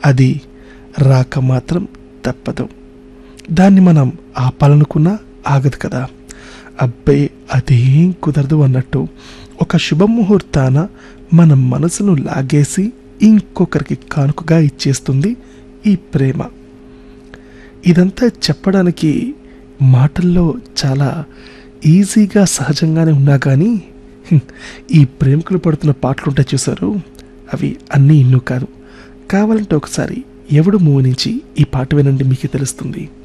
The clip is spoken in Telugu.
అది రాక మాత్రం తప్పదు దాన్ని మనం ఆపాలనుకున్నా ఆగదు కదా అబ్బే అదేం కుదరదు అన్నట్టు ఒక శుభముహూర్తాన మన మనసును లాగేసి ఇంకొకరికి కానుకగా ఇచ్చేస్తుంది ఈ ప్రేమ ఇదంతా చెప్పడానికి మాటల్లో చాలా ఈజీగా సహజంగానే ఉన్నా కానీ హ్మ్, ఈ ప్రేమికులు పడుతున్న పాటలు ఉంటాయి చూసారు అవి అన్నీ ఇన్ను కాదు కావాలంటే ఒకసారి ఎవడు మూవ్ నుంచి ఈ పాట వినండి మీకే తెలుస్తుంది